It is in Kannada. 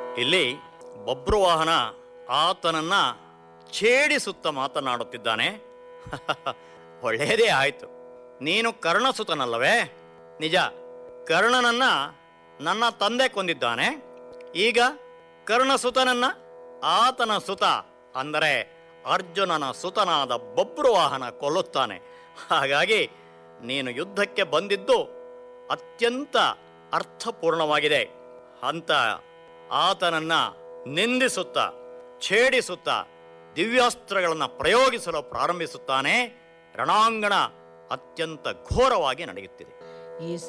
ಇಲ್ಲಿ ಬಬ್ರುವಾಹನ ಆತನನ್ನ ಛೇಡಿಸುತ್ತ ಮಾತನಾಡುತ್ತಿದ್ದಾನೆ ಒಳ್ಳೆಯದೇ ಆಯಿತು ನೀನು ಕರ್ಣಸುತನಲ್ಲವೇ ನಿಜ ಕರ್ಣನನ್ನ ನನ್ನ ತಂದೆ ಕೊಂದಿದ್ದಾನೆ ಈಗ ಕರ್ಣಸುತನನ್ನ ಆತನ ಸುತ ಅಂದರೆ ಅರ್ಜುನನ ಸುತನಾದ ಬಬ್ರುವಾಹನ ಕೊಲ್ಲುತ್ತಾನೆ ಹಾಗಾಗಿ ನೀನು ಯುದ್ಧಕ್ಕೆ ಬಂದಿದ್ದು ಅತ್ಯಂತ ಅರ್ಥಪೂರ್ಣವಾಗಿದೆ ಅಂತ ಆತನನ್ನ ನಿಂದಿಸುತ್ತಾ ಛೇಡಿಸುತ್ತಾ ದಿವ್ಯಾಸ್ತ್ರಗಳನ್ನು ಪ್ರಯೋಗಿಸಲು ಪ್ರಾರಂಭಿಸುತ್ತಾನೆ ರಣಾಂಗಣ ಅತ್ಯಂತ ಘೋರವಾಗಿ ನಡೆಯುತ್ತಿದೆ ಈ